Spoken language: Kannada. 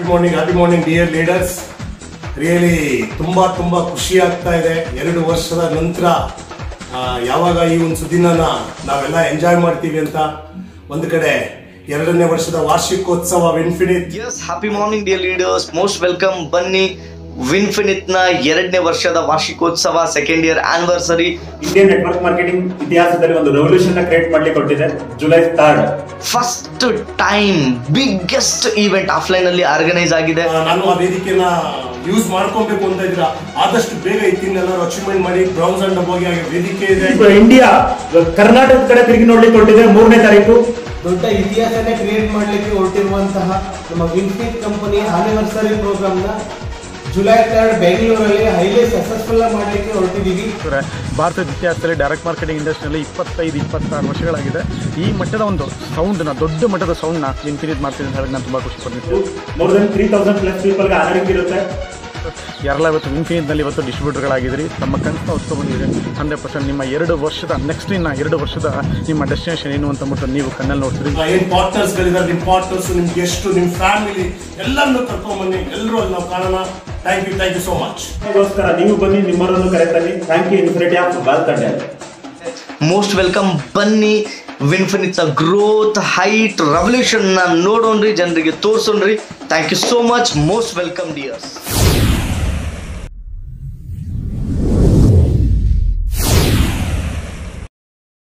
happy morning happy morning dear leaders really ತುಂಬ ತುಂಬ ಖುಷಿ ಆಗ್ತಾ ಇದೆ ಎರಡು ವರ್ಷದ ನಂತರ ಆ, ಯಾವಾಗ ಈ ಒಂದು ಸುದ್ದಿನ ನಾವೆಲ್ಲ ಎಂಜಾಯ್ ಮಾಡ್ತೀವಿ ಅಂತ ಒಂದು ಕಡೆ ಎರಡನೇ ವರ್ಷದ ವಾರ್ಷಿಕೋತ್ಸವ ಇನ್ಫಿನಿಟ್ ಎಸ್ happy morning dear leaders most welcome ಬನ್ನಿ ವಿನ್ಫಿನಿತ್ ನ ಎರಡನೇ ವರ್ಷದ ವಾರ್ಷಿಕೋತ್ಸವ second year anniversary Indian network marketing ಇತಿಹಾಸದಲ್ಲಿ ಒಂದು ರೆವಲ್ಯೂಷನ್ ಕ್ರಿಯೇಟ್ ಮಾಡ್ಲಿಕ್ಕೆ ಕೊಟ್ಟಿದೆ July third first time biggest event offline ಅಲ್ಲಿ ಆರ್ಗನೈಸ್ ಆಗಿದೆ ನಾನು ಆ ವೇದಿಕೆನ ಯೂಸ್ ಮಾಡ್ಕೊಬೇಕು ಅಂತ ಇದ್ದೀರಾ ಆದಷ್ಟು ಬೇಗ ಈ ತಿಂಗಳೆಲ್ಲರೂ ಅಚೀವ್ಮೆಂಟ್ ಮಾಡಿ ಬ್ರೌನ್ಸ್ ಅಂಡ್ ಹೋಗಿ ಹಾಗೆ ವೇದಿಕೆ ಇದೆ ಇಂಡಿಯಾ ಕರ್ನಾಟಕದ ಕಡೆ ತಿರುಗಿ ನೋಡ್ಲಿಕ್ಕೆ ಕೊಟ್ಟಿದೆ ಮೂರನೇ ತಾರೀಕು ದೊಡ್ಡ ಇತಿಹಾಸನೇ ಕ್ರಿಯೇಟ್ ಮಾಡಲಿಕ್ಕೆ ಹೊರಟಿರುವಂತಹ ನಮ್ಮ ವಿನ್ಫಿಟ್ ಕಂಪನಿ ಆನಿವರ್ಸರಿ ಪ್ರೋಗ್ರಾಮ್ನ ಜುಲೈ ಥರ್ಡ್ ಬೆಂಗಳೂರಲ್ಲಿ ಹೈಲಿ ಸಕ್ಸಸ್ಫುಲ್ ಮಾಡಲಿಕ್ಕೆ ಹೊರಟಿದ್ದೀವಿ ಅಂದರೆ ಭಾರತದ ಇತಿಹಾಸದಲ್ಲಿ ಡೈರೆಕ್ಟ್ ಮಾರ್ಕೆಟಿಂಗ್ ಇಂಡಸ್ಟ್ರಿಯಲ್ಲಿ ಇಪ್ಪತ್ತೈದು ಇಪ್ಪತ್ತಾರು ವರ್ಷಗಳಾಗಿದೆ ಈ ಮಟ್ಟದ ಒಂದು ಸೌಂಡ್ನ ದೊಡ್ಡ ಮಟ್ಟದ ಸೌಂಡ್ನ ಇನ್ಫಿನಿಟ್ ಮಾಡ್ತೀನಿ ಅಂತ ಹೇಳಿ ನಾನು ತುಂಬ ಖುಷಿ ಪಡ್ತೀನಿ more than three thousand plus ಪೀಪಲ್ಗೆ ಆನರಿಂಗ್ ಇರುತ್ತೆ ಯಾರೆಲ್ಲ ಇವತ್ತು ಇನ್ಫಿನಿಟ್ನಲ್ಲಿ ಇವತ್ತು ಡಿಸ್ಟ್ರಿಬ್ಯೂಟರ್ಗಳಾಗಿದ್ದೀರಿ ತಮ್ಮ ಕನಸನ್ನ ಹೊತ್ತು ಬಂದಿದ್ದೀರಿ ಹಂಡ್ರೆಡ್ ಪರ್ಸೆಂಟ್ ನಿಮ್ಮ ಎರಡು ವರ್ಷದ ನೆಕ್ಸ್ಟ್ ಇನ್ನ ಎರಡು ವರ್ಷದ ನಿಮ್ಮ ಡೆಸ್ಟಿನೇಷನ್ ಏನು ಅಂತ ಮುಟ್ಟು ನೀವು ಕಣ್ಣಲ್ಲಿ ನೋಡ್ತೀರಿ ಏನ್ ಪಾರ್ಟ್ನರ್ಸ್ ಗಳಿದ್ದಾರೆ ನಿಮ್ ಪಾರ್ಟ್ನರ್ಸ್ ನಿಮ್ ಗೆಸ್ಟ್ ನಿಮ್ ಫ್ಯಾಮಿಲಿ ಎಲ್ಲರನ್ನು ಕರ್ಕೊಂಡ್ಬನ್ನಿ ಎಲ್ಲರೂ ಅಲ್ಲಿ ನಾವು ಕಾಣೋಣ thank you thank you so much ಅದಕ್ಕೋಸ್ಕರ ನೀವು ಬನ್ನಿ ನಿಮ್ಮವರನ್ನು ಕರೆತನ್ನಿ ಥ್ಯಾಂಕ್ ಯು ಇನ್ಫಿನಿಟಿ ಆಫ್ ಬಾಲ್ ತಂಡ ಮೋಸ್ಟ್ ವೆಲ್ಕಮ್ ಬನ್ನಿ ವಿನ್ಫಿನಿಟ್ ಗ್ರೋತ್ ಹೈಟ್ ರೆವಲ್ಯೂಷನ್ ನ ನೋಡೋಣ್ರಿ ಜನರಿಗೆ ತೋರ್ಸೋಣ್ರಿ thank you so much most welcome dears